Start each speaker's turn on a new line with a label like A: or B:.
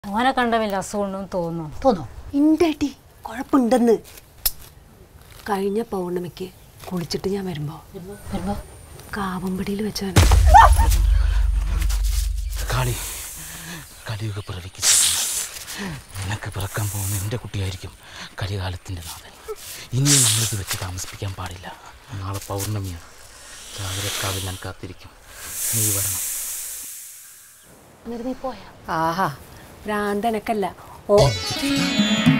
A: ഓനെ കണ്ട വലിയ അസുഖമുണ്ടെന്ന് തോന്നുന്നു
B: തോന്നോ
C: ഇന്റെ അടി കുഴപ്പമുണ്ടെന്ന് കഴിഞ്ഞ പൗർണമിക്ക് കുളിച്ചിട്ട് ഞാൻ വരുമ്പോ
A: വരുമ്പോ
C: കാവമ്പടിയിൽ വെച്ചാണ്
D: കാളി കലിയുഗ പിറവിക്ക് നിനക്ക് പിറക്കാൻ പോകുന്ന എൻ്റെ കുട്ടിയായിരിക്കും കലികാലത്തിൻ്റെ നാഥൻ ഇനിയും നമ്മളിത് വെച്ച് താമസിപ്പിക്കാൻ പാടില്ല നാളെ പൗർണമിയാണ് ചാവരക്കാവിൽ ഞാൻ കാത്തിരിക്കും നീ വരണം
A: എന്നിട്ട് നീ പോയാ
C: ആഹാ ഭ്രാന്തനക്കല്ല ഓ